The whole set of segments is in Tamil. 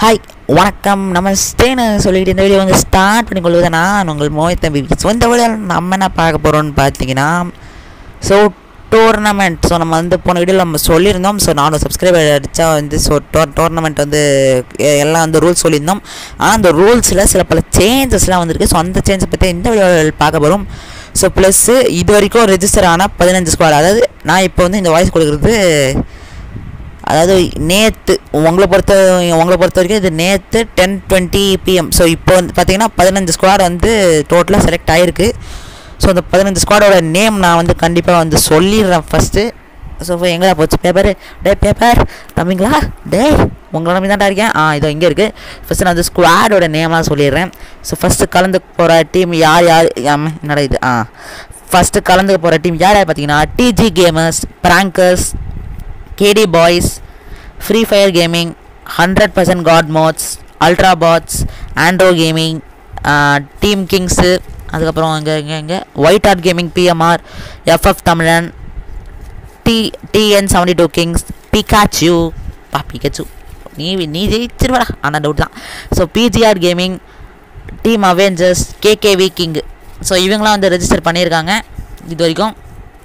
ஹாய் வணக்கம் நமஸ்தேன்னு சொல்லிட்டு இந்த வீடியோ வந்து ஸ்டார்ட் பண்ணிக்கொள்வது நான் உங்கள் மோஹித் தம்பி ஸோ இந்த வீடியோவில் நம்ம என்ன பார்க்க போகிறோம்னு பார்த்தீங்கன்னா ஸோ டோர்னமெண்ட் ஸோ நம்ம வந்து போன வீடியோவில் நம்ம சொல்லியிருந்தோம் ஸோ நானும் சப்ஸ்கிரைபர் அடித்தா வந்து ஸோ டோர் டோர்னமெண்ட் வந்து எ- எல்லாம் வந்து ரூல்ஸ் சொல்லியிருந்தோம் ஆனால் அந்த ரூல்ஸில் சில பல சேஞ்சஸ்லாம் வந்திருக்கு ஸோ அந்த சேஞ்சை பற்றி இந்த வீடியோவில் பார்க்க போகிறோம் ஸோ ப்ளஸ்ஸு இது வரைக்கும் ரெஜிஸ்டர் ஆன பதினஞ்சு ஸ்குவாட் அதாவது நான் இப்போ வந்து இந்த வாய்ஸ் கொடுக்குறது அதாவது நேற்று உங்களை பொறுத்த உங்களை பொறுத்த வரைக்கும் இது நேற்று டென் டுவெண்ட்டி பிஎம் ஸோ இப்போ வந்து பார்த்தீங்கன்னா பதினஞ்சு ஸ்குவாட் வந்து டோட்டலாக செலக்ட் ஆகிருக்கு ஸோ அந்த பதினஞ்சு ஸ்குவாடோட நேம் நான் வந்து கண்டிப்பாக வந்து சொல்லிடுறேன் ஃபஸ்ட்டு ஸோ எங்கடா போச்சு பேப்பர் டே பேப்பர் தம்பிங்களா டே உங்களை நம்பி தான்டா இருக்கேன் ஆ இதோ இங்கே இருக்குது ஃபஸ்ட்டு நான் வந்து ஸ்குவாடோட நேமாக சொல்லிடுறேன் ஸோ ஃபஸ்ட்டு கலந்து போகிற டீம் யார் யார் ஆமா, என்னடா இது ஆ ஃபஸ்ட்டு கலந்துக்க போகிற டீம் யார் யார் பார்த்தீங்கன்னா DG gamers pranksters KD boys free fire gaming hundred percent god mods ultra bots andro gaming team kings அதுக்கப்புறம் இங்கே இங்கே இங்கே white art gaming BMR FF Tamilan D TN seventy two kings Pikachu பா பிகாச்சு நீ நீ ஜெயிச்சிருவடா அந்த டவுட் தான் so BGR gaming team avengers KKV king so இவங்களாம் வந்து ரெஜிஸ்டர் பண்ணியிருக்காங்க இது வரைக்கும்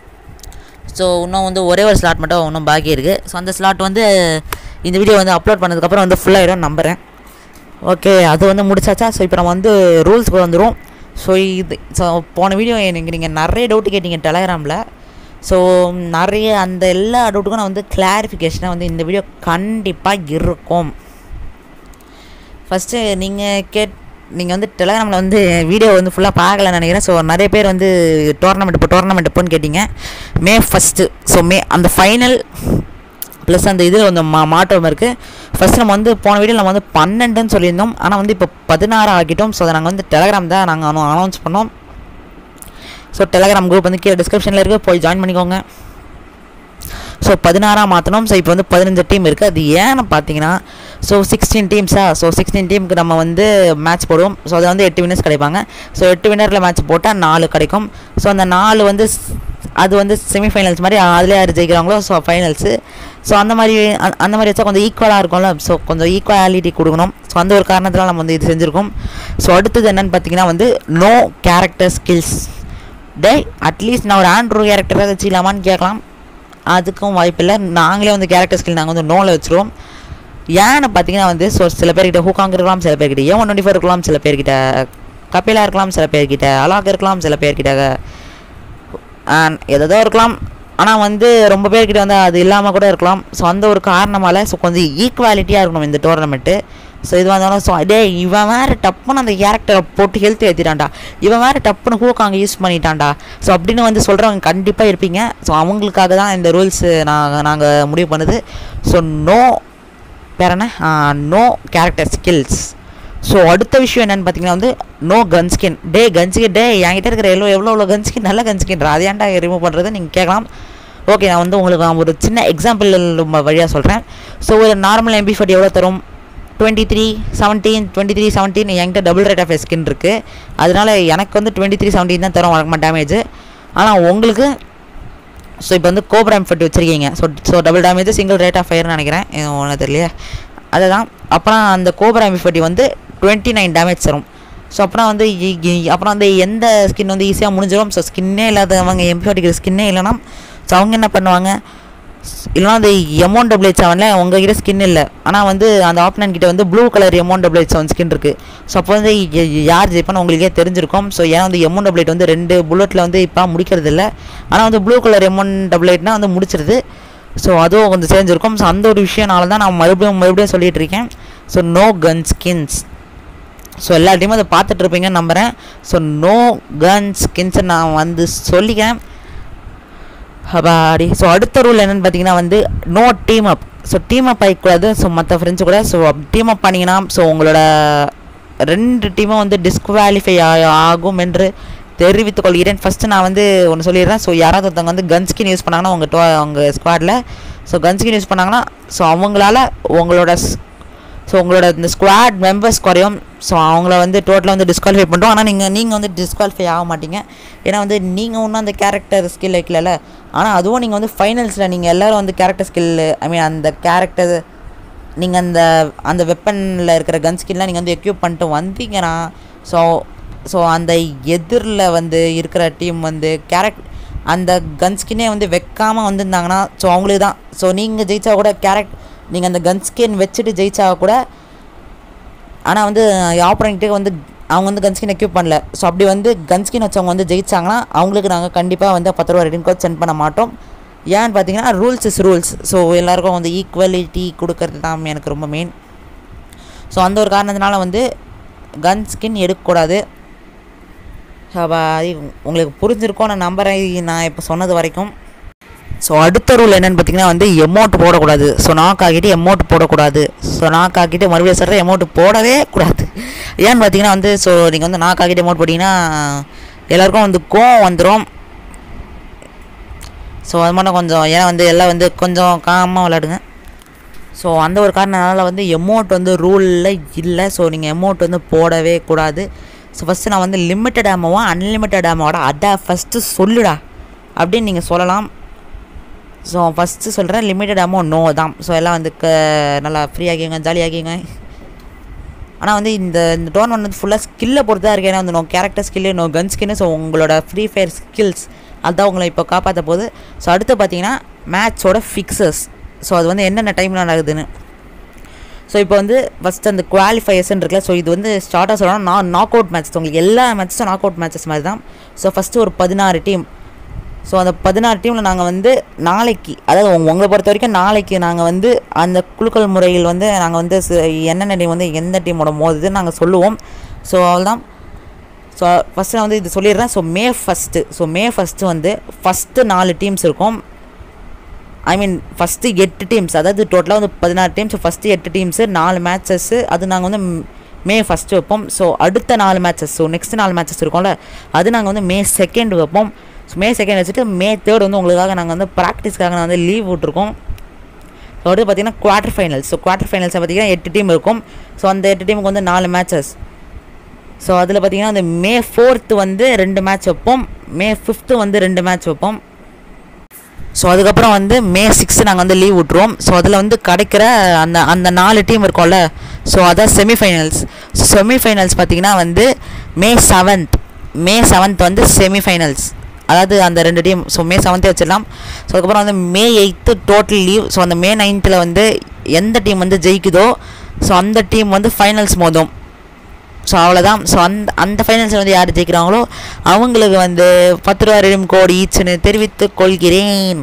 ஸோ இன்னும் வந்து ஒரே ஒரு ஸ்லாட் மட்டும் இன்னும் பாக்கி இருக்குது ஸோ அந்த ஸ்லாட் வந்து இந்த வீடியோ வந்து அப்லோட் பண்ணதுக்கப்புறம் வந்து ஃபுல்லாகிடும் நம்புகிறேன் ஓகே அது வந்து முடிச்சாச்சா ஸோ இப்போ நம்ம வந்து ரூல்ஸ்க்கு வந்துடும் ஸோ இது ஸோ போன வீடியோ எனக்கு நீங்கள் நிறைய டவுட் கேட்டீங்க டெலகிராமில் ஸோ நிறைய அந்த எல்லா டவுட்டுக்கும் நான் வந்து கிளாரிஃபிகேஷனாக வந்து இந்த வீடியோ கண்டிப்பாக இருக்கும் ஃபஸ்ட்டு நீங்கள் கேட் நீங்கள் வந்து டெலகிராமில் வந்து வீடியோ வந்து ஃபுல்லாக பார்க்கலன்னு நினைக்கிறேன் ஸோ நிறைய பேர் வந்து டோர்னமெண்ட் இப்போ டோர்னமெண்ட் எப்போன்னு கேட்டிங்க மே ஃபஸ்ட்டு ஸோ மே அந்த ஃபைனல் ப்ளஸ் அந்த இது வந்து மா மாற்றம் இருக்குது ஃபஸ்ட்டு நம்ம வந்து போன வீடியோ நம்ம வந்து பன்னெண்டுன்னு சொல்லியிருந்தோம் ஆனால் வந்து இப்போ பதினாறு ஆக்கிட்டோம் ஸோ அதை நாங்கள் வந்து டெலகிராம் தான் நாங்கள் அனௌன்ஸ் பண்ணோம் ஸோ டெலகிராம் குரூப் வந்து கீழே டிஸ்கிரிப்ஷனில் இருக்குது போய் ஜாயின் பண்ணிக்கோங்க ஸோ பதினாறாம் மாற்றணும் ஸோ இப்போ வந்து பதினஞ்சு டீம் இருக்குது அது ஏன்னு பார்த்தீங்கன்னா ஸோ சிக்ஸ்டீன் டீம்ஸா ஸோ சிக்ஸ்டீன் டீமுக்கு நம்ம வந்து மேட்ச் போடுவோம் ஸோ அது வந்து எட்டு வின்னர்ஸ் கிடைப்பாங்க ஸோ எட்டு வின்னரில் மேட்ச் போட்டால் நாலு கிடைக்கும் ஸோ அந்த நாலு வந்து ஸ்- அது வந்து செமிஃபைனல்ஸ் மாதிரி அதில் யார் ஜெயிக்கிறாங்களோ ஸோ ஃபைனல்ஸு ஸோ அந்த மாதிரி அந்த- அந்த மாதிரி வச்சா கொஞ்சம் ஈக்குவலாக இருக்கும்ல ஸோ கொஞ்சம் ஈக்குவாலிட்டி கொடுக்கணும் ஸோ அந்த ஒரு காரணத்தில் நம்ம வந்து இது செஞ்சுருக்கோம் ஸோ அடுத்தது என்னன்னு பார்த்தீங்கன்னா வந்து நோ கேரக்டர் ஸ்கில்ஸ் டே அட்லீஸ்ட் நான் ஒரு ஆண்ட்ரூ கேரக்டராக வச்சுக்கலாமான்னு கேட்கலாம் அதுக்கும் வாய்ப்பில்லை நாங்களே வந்து கேரக்டர் ஸ்கில் நாங்கள் வந்து நோவில் வச்சுருவோம் ஏன்னு பார்த்தீங்கன்னா வந்து ஸோ சில பேர்கிட்ட ஹூகாங் இருக்கலாம் சில பேர்கிட்ட ஏ ஒன் டுவெண்ட்டி ஃபோர் இருக்கலாம் சில பேர்கிட்ட கபிலா இருக்கலாம் சில பேர்கிட்ட அலாக் இருக்கலாம் சில பேர்கிட்ட அண்ட் எதோ இருக்கலாம் ஆனால் வந்து ரொம்ப பேர்கிட்ட வந்து அது இல்லாமல் கூட இருக்கலாம் ஸோ அந்த ஒரு காரணமால் ஸோ கொஞ்சம் ஈக்குவாலிட்டியாக இருக்கணும் இந்த டோர்னமெண்ட்டு ஸோ இது வந்தாலும் ஸோ டே இவன் வேறு டப்புன்னு அந்த கேரக்டரை போட்டு ஹெல்த் ஏற்றிட்டான்டா இவன் வேறு டப்புன்னு ஹூக்காங்க யூஸ் பண்ணிட்டான்டா ஸோ அப்படின்னு வந்து சொல்கிறவங்க கண்டிப்பாக இருப்பீங்க ஸோ அவங்களுக்காக தான் இந்த ரூல்ஸு நாங்கள் நாங்கள் முடிவு பண்ணுது ஸோ நோ வேற என்ன நோ கேரக்டர் ஸ்கில்ஸ் ஸோ அடுத்த விஷயம் என்னன்னு பார்த்தீங்கன்னா வந்து நோ கன் ஸ்கின் டே கன் ஸ்கின் டே என்கிட்ட இருக்கிற எவ்வளோ எவ்வளோ எவ்வளோ கன் ஸ்கின் நல்ல கன் ஸ்கின் அது ஏன்டா ரிமூவ் பண்ணுறது நீங்கள் கேட்கலாம் ஓகே நான் வந்து உங்களுக்கு நான் ஒரு சின்ன எக்ஸாம்பிள் வழியாக சொல்கிறேன் ஸோ ஒரு நார்மல் எம்பி ஃபார்ட்டி எவ்வளோ தரும் twenty three seventeen twenty three seventeen என்கிட்ட டபுள் ரேட் ஆஃப் ஸ்கின் இருக்குது அதனால எனக்கு வந்து டுவெண்ட்டி த்ரீ செவன்டீன் தான் தரும் வழக்கமாக டேமேஜ் ஆனால் உங்களுக்கு ஸோ இப்போ வந்து கோப்ரா எம்ஃபர்ட் வச்சுருக்கீங்க so so double damage single rate of ஃபயர்னு நினைக்கிறேன் ஒன்றும் தெரியலையே அதுதான் அப்புறம் அந்த கோப்ரா எம்ஃபர்ட்டி வந்து டுவெண்ட்டி நைன் டேமேஜ் தரும் ஸோ அப்புறம் வந்து இ- இ- அப்புறம் வந்து எந்த ஸ்கின் வந்து ஈஸியாக முடிஞ்சிடும் ஸோ ஸ்கின்னே இல்லாதவங்க எம்ஃபர்ட்டிக்கு ஸ்கின்னே இல்லைன்னா ஸோ அவங்க என்ன பண்ணுவாங்க இல்லைனா அந்த எமௌண்ட் டபுள் எயிட் செவனில் உங்ககிட்ட ஸ்கின் இல்லை ஆனால் வந்து அந்த ஆப்னன் கிட்ட வந்து blue colour amount double eight seven skin இருக்குது ஸோ அப்போ வந்து ய- ய- யார் ஜெயிப்பான்னு உங்களுக்கே தெரிஞ்சிருக்கும் ஸோ ஏன்னா வந்து எமௌண்ட் டபுள் எயிட் வந்து ரெண்டு புல்லட்டில் வந்து இப்போ முடிக்கிறது இல்லை ஆனால் வந்து ப்ளூ கலர் எமௌண்ட் டபுள் எயிட்னா வந்து முடிச்சிருது ஸோ அதுவும் கொஞ்சம் சேர்ந்துருக்கும் ஸோ அந்த ஒரு விஷயனால தான் நான் மறுபடியும் மறுபடியும் சொல்லிட்டு இருக்கேன் so no gun skins so எல்லா டீமும் அதை பார்த்துட்டு இருப்பீங்கன்னு நம்புகிறேன் ஸோ நோ கன் ஸ்கின்ஸை நான் வந்து சொல்லிக்கிறேன் அப்பாடி ஸோ அடுத்த ரூல் என்னென்னு பார்த்தீங்கன்னா வந்து no team up so team up ஆகிக்கூடாது ஸோ மற்ற ஃப்ரெண்ட்ஸு கூட ஸோ டீம் அப் பண்ணிங்கன்னா ஸோ உங்களோட ரெண்டு டீமும் வந்து டிஸ்குவாலிஃபை ஆகும் என்று தெரிவித்துக் கொள்கிறேன் ஃபஸ்ட்டு நான் வந்து ஒன்று சொல்லிடுறேன் ஸோ யாராவது ஒருத்தவங்க வந்து கன் ஸ்கின் யூஸ் பண்ணாங்கன்னா உங்கள் டோ உங்கள் ஸ்குவாடில் ஸோ கன் ஸ்கின் யூஸ் பண்ணாங்கன்னா ஸோ அவங்களால உங்களோட ஸோ உங்களோட இந்த ஸ்குவாட் மெம்பர்ஸ் குறையும் ஸோ அவங்கள வந்து டோட்டலாக வந்து டிஸ்குவாலிஃபை பண்ணுறோம் ஆனால் நீங்கள் நீங்கள் வந்து டிஸ்குவாலிஃபை ஆக மாட்டீங்க ஏன்னா வந்து நீங்கள் ஒன்றும் அந்த கேரக்டர் ஸ்கில் வைக்கல ஆனால் அதுவும் நீங்கள் வந்து ஃபைனல்ஸில் நீங்கள் எல்லோரும் வந்து கேரக்டர் ஸ்கில் ஐ மீன் அந்த கேரக்டர் நீங்கள் அந்த அந்த வெப்பனில் இருக்கிற கன் ஸ்கின்லாம் நீங்கள் வந்து எக்யூப் பண்ணிட்டு வந்தீங்கன்னா ஸோ ஸோ அந்த எதிரில் வந்து இருக்கிற டீம் வந்து கேரக்ட் அந்த கன் ஸ்கின்னே வந்து வைக்காமல் வந்திருந்தாங்கன்னா ஸோ அவங்களுக்கு தான் ஸோ நீங்கள் ஜெயிச்சா கூட கேரக்ட் நீங்கள் அந்த கன் ஸ்கின் வச்சுட்டு ஜெயிச்சா கூட ஆனால் வந்து ஆப்பரண்ட்டு வந்து அவங்க வந்து கன்ஸ்கின் எக்யூப் பண்ணல ஸோ அப்படி வந்து கன்ஸ்கின் வச்சவங்க வந்து ஜெயிச்சாங்கன்னா அவங்களுக்கு நாங்கள் கண்டிப்பாக வந்து பத்து ரூபா ரிட்டன் கோட் சென்ட் பண்ண மாட்டோம் ஏன்னு பார்த்தீங்கன்னா ரூல்ஸ் இஸ் ரூல்ஸ் ஸோ எல்லாருக்கும் வந்து ஈக்குவலிட்டி கொடுக்கறது தான் எனக்கு ரொம்ப மெயின் ஸோ அந்த ஒரு காரணத்தினால வந்து கன் ஸ்கின் எடுக்கக்கூடாது அப்போ அது உங்களுக்கு புரிஞ்சிருக்கும் நான் நம்புறேன் நான் இப்போ சொன்னது வரைக்கும் ஸோ அடுத்த ரூல் என்னென்னு பார்த்தீங்கன்னா வந்து எமௌண்ட் போடக்கூடாது ஸோ நாக் ஆக்கிட்டு எமௌண்ட் போடக்கூடாது ஸோ நாக் ஆக்கிட்டு மறுபடியும் சொல்கிற எமௌண்ட் போடவே கூடாது ஏன்னு பார்த்தீங்கன்னா வந்து ஸோ நீங்கள் வந்து நாக் ஆக்கிட்டு எமௌண்ட் போட்டிங்கன்னா எல்லாருக்கும் வந்து கோவம் வந்துடும் ஸோ அது மட்டும் கொஞ்சம் ஏன்னா வந்து எல்லாம் வந்து கொஞ்சம் காமாக விளையாடுங்க ஸோ அந்த ஒரு காரணனால வந்து எமௌண்ட் வந்து ரூலில் இல்லை ஸோ நீங்கள் எமௌண்ட் வந்து போடவே கூடாது ஸோ ஃபஸ்ட்டு நான் வந்து லிமிட்டட் ஆமாவா அன்லிமிட்டட் ஆமாவோட அதை ஃபஸ்ட்டு சொல்லுடா அப்படின்னு நீங்கள் சொல்லலாம் ஸோ ஃபஸ்ட்டு சொல்கிறேன் லிமிட்டட் அமௌண்ட் நோ தான் ஸோ எல்லாம் வந்து க நல்லா ஃப்ரீ ஆகிங்க ஜாலி ஆகிங்க ஆனால் வந்து இந்த இந்த டோர்னமெண்ட் வந்து ஃபுல்லாக ஸ்கில்லை பொறுத்து தான் இருக்குது ஏன்னா வந்து no character skill no gun skin so உங்களோட ஃப்ரீ ஃபயர் ஸ்கில்ஸ் அதுதான் உங்களை இப்போ காப்பாற்ற போகுது ஸோ அடுத்து பார்த்தீங்கன்னா மேட்சோட ஃபிக்ஸஸ் ஸோ அது வந்து என்னென்ன டைமில் நடக்குதுன்னு ஸோ இப்போ வந்து ஃபஸ்ட் அந்த குவாலிஃபயர்ஸ்ன்னு இருக்குல்ல ஸோ இது வந்து ஸ்டார்ட்டாக சொல்லணும் நான் நாக் அவுட் மேட்ச் உங்களுக்கு எல்லா மேட்ச்சும் நாக் அவுட் மேட்சஸ் மாதிரி தான் ஸோ ஃபஸ்ட்டு ஒரு பதினாறு டீம் ஸோ அந்த பதினாறு டீமில் நாங்கள் வந்து நாளைக்கு அதாவது உங்க- உங்களை பொறுத்த வரைக்கும் நாளைக்கு நாங்கள் வந்து அந்த குழுக்கள் முறையில் வந்து நாங்கள் வந்து சி- என்னென்ன டீம் வந்து எந்த டீமோட மோதுதுன்னு நாங்கள் சொல்லுவோம் ஸோ அவ்வளோதான் ஸோ ஃபஸ்ட்டு நான் வந்து இது சொல்லிடுறேன் so May first so May first வந்து ஃபஸ்ட்டு நாலு டீம்ஸ் இருக்கும் ஐ மீன் ஃபஸ்ட்டு எட்டு டீம்ஸ் அதாவது டோட்டலாக வந்து பதினாறு டீம்ஸ் ஃபஸ்ட்டு எட்டு டீம்ஸு நாலு மேட்சஸ்ஸு அது நாங்கள் வந்து ம்- மே ஃபஸ்ட்டு வைப்போம் ஸோ அடுத்த நாலு மேட்சஸ் ஸோ நெக்ஸ்ட் நாலு மேட்சஸ் இருக்கும்ல அது நாங்கள் வந்து மே செகண்ட் வைப்போம் ஸோ மே செகண்ட் வச்சுட்டு மே தேர்ட் வந்து உங்களுக்காக நாங்கள் வந்து ப்ராக்டிஸ்க்காக நான் வந்து லீவ் விட்ருக்கோம் ஸோ அடுத்து பார்த்தீங்கன்னா குவார்ட்டர் ஃபைனல்ஸ் ஸோ குவார்ட்டர் ஃபைனல்ஸை பார்த்தீங்கன்னா எட்டு டீம் இருக்கும் ஸோ அந்த எட்டு டீமுக்கு வந்து நாலு மேட்சஸ் ஸோ அதில் பார்த்தீங்கன்னா அந்த மே ஃபோர்த்து வந்து ரெண்டு மேட்ச் வைப்போம் மே ஃபிஃப்த்து வந்து ரெண்டு மேட்ச் வைப்போம் ஸோ அதுக்கப்புறம் வந்து மே சிக்ஸ்த்து நாங்கள் வந்து லீவ் விட்ருவோம் ஸோ அதில் வந்து கிடைக்கிற அந்த அந்த நாலு டீம் இருக்கும்ல ஸோ அதான் செமிஃபைனல்ஸ் ஸோ செமிஃபைனல்ஸ் பார்த்தீங்கன்னா வந்து மே செவன்த் மே செவன்த் வந்து செமிஃபைனல்ஸ் அதாவது அந்த ரெண்டு டீம் ஸோ மே செவன்த்தே வச்சிடலாம் ஸோ அதுக்கப்புறம் வந்து May eighth total leave so அந்த மே நைன்த்தில் வந்து எந்த டீம் வந்து ஜெயிக்குதோ ஸோ அந்த டீம் வந்து ஃபைனல்ஸ் மோதும் ஸோ அவ்வளோதான் ஸோ அந்த அந்த ஃபைனல்ஸில் வந்து யார் ஜெயிக்கிறாங்களோ அவங்களுக்கு வந்து பத்து ரூபா ரெடும் கோடி ஈச்சுன்னு தெரிவித்துக் கொள்கிறேன்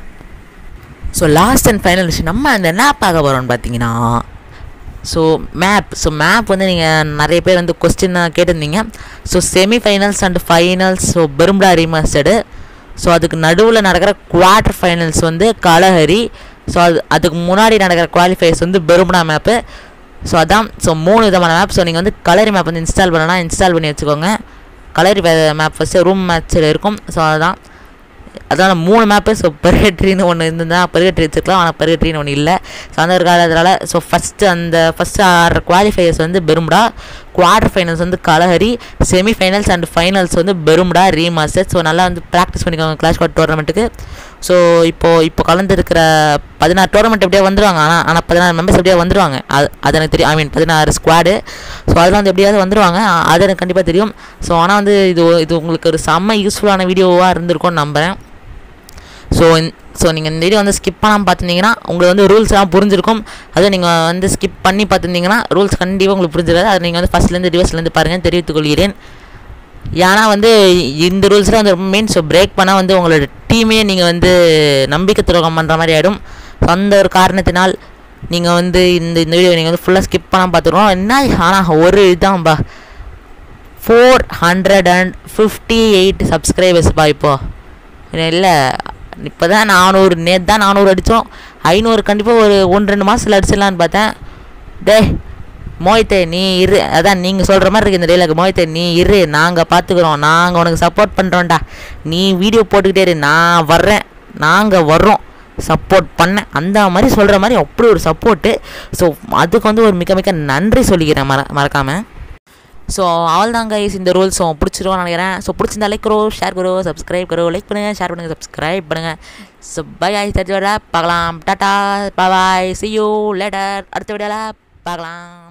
ஸோ லாஸ்ட் அண்ட் ஃபைனல் விஷயம் நம்ம அந்த என்ன பார்க்க போகிறோம்னு பார்த்தீங்கன்னா ஸோ மேப் ஸோ மேப் வந்து நீங்கள் நிறைய பேர் வந்து கொஸ்டின் கேட்டிருந்தீங்க so semifinals and finals so Bermuda remastered so அதுக்கு நடுவில் நடக்கிற குவார்ட்டர் ஃபைனல்ஸ் வந்து கலஹரி ஸோ அது அதுக்கு முன்னாடி நடக்கிற குவாலிஃபைஸ் வந்து பெரும்டா மேப்பு ஸோ அதான் ஸோ மூணு விதமான மேப் ஸோ நீங்கள் வந்து கலரி மேப் வந்து இன்ஸ்டால் பண்ணனா இன்ஸ்டால் பண்ணி வச்சுக்கோங்க கலரி மேப் ஃபஸ்ட்டு ரூம் மேட்ச்சில் இருக்கும் ஸோ அதுதான் அதான் மூணு மேப்பு ஸோ பெர்கட்ரின்னு ஒன்று இருந்ததுன்னா பெர்கட்ரி வச்சுருக்கலாம் ஆனால் பெர்கட்ரின்னு ஒன்று இல்லை ஸோ அந்த ஒரு காலத்தில் ஸோ ஃபஸ்ட்டு அந்த ஃபஸ்ட்டு ஆறு குவாலிஃபையர்ஸ் வந்து பெரும்டா குவார்டர் ஃபைனல்ஸ் வந்து கலஹரி செமிஃபைனல்ஸ் அண்ட் ஃபைனல்ஸ் வந்து பெரும்டா ரீமாஸ்டர் ஸோ நல்லா வந்து ப்ராக்டிஸ் பண்ணிக்கோங்க கிளாஸ் கார்ட் டோர்னமெண்ட்டுக்கு ஸோ இப்போது இப்போ கலந்துருக்கிற பதினாறு டோர்னமெண்ட் எப்படியா வந்துருவாங்க ஆனால் ஆனால் பதினாறு மெம்பர்ஸ் எப்படியா வந்துருவாங்க அது அது எனக்கு தெரியும் ஐ மீன் பதினாறு ஸ்குவாடு ஸோ அதில் வந்து எப்படியாவது வந்துருவாங்க அ- அது எனக்கு கண்டிப்பாக தெரியும் ஸோ ஆனால் வந்து இது இது உங்களுக்கு ஒரு செம்ம யூஸ்ஃபுல்லான வீடியோவாக இருந்திருக்கும்னு நம்புகிறேன் ஸோ ஸோ நீங்கள் இந்த வீடியோ வந்து ஸ்கிப் பண்ணாமல் பார்த்துருந்தீங்கன்னா உங்களுக்கு வந்து ரூல்ஸ்லாம் புரிஞ்சிருக்கும் அதுவும் நீங்கள் வந்து ஸ்கிப் பண்ணி பார்த்துருந்தீங்கன்னா ரூல்ஸ் கண்டிப்பாக உங்களுக்கு புரிஞ்சிடாது அது நீங்கள் வந்து ஃபஸ்ட்லேருந்து ரிவர்ஸ்லேருந்து பாருங்கள் தெரிவித்துக் கொள்கிறேன் ஏன்னா வந்து இந்த ரூல்ஸ்லாம் வந்து ரொம்ப மெயின் ஸோ பிரேக் பண்ணால் வந்து உங்களோட டீமே நீங்கள் வந்து நம்பிக்கை துரோகம் பண்ணுற மாதிரி ஆகிடும் ஸோ அந்த ஒரு காரணத்தினால் நீங்கள் வந்து இந்த இந்த வீடியோ நீங்கள் வந்து ஃபுல்லாக ஸ்கிப் பண்ணாமல் பார்த்துருவோம் என்ன ஆனால் ஒரு இதுதான்பா four hundred and fifty eight சப்ஸ்கிரைபர்ஸ்ப்பா இப்போது இல்லை இப்போ தான் நானூறு நேற்று தான் நானூறு அடித்தோம் ஐநூறு கண்டிப்பாக ஒரு ஒன்று ரெண்டு மாதத்தில் அடிச்சிடலான்னு பார்த்தேன் டேய் மோஹித்தே நீ இரு அதான் நீங்கள் சொல்கிற மாதிரி இருக்கு இந்த டேலாக் மோஹித்தே நீ இரு நாங்கள் பார்த்துக்குறோம் நாங்கள் உனக்கு சப்போர்ட் பண்ணுறோம்டா நீ வீடியோ போட்டுக்கிட்டே இரு நான் வர்றேன் நாங்கள் வர்றோம் சப்போர்ட் பண்ணேன் அந்த மாதிரி சொல்கிற மாதிரி அப்படி ஒரு சப்போர்ட்டு ஸோ அதுக்கு வந்து ஒரு மிக மிக நன்றி சொல்லிக்கிறேன் மற மறக்காமல் ஸோ அவள் தாங்க இந்த ரூல்ஸும் பிடிச்சிருவோம் நினைக்கிறேன் ஸோ பிடிச்சிருந்தா லைக் கரோ ஷேர் கரோ சப்ஸ்கிரைப் கரோ லைக் பண்ணுங்கள் ஷேர் பண்ணுங்கள் சப்ஸ்கிரைப் பண்ணுங்கள் ஸோ பை ஆய் தெரிஞ்சு வர பார்க்கலாம் tata bye see you later அடுத்த வீடியோவில் பார்க்கலாம்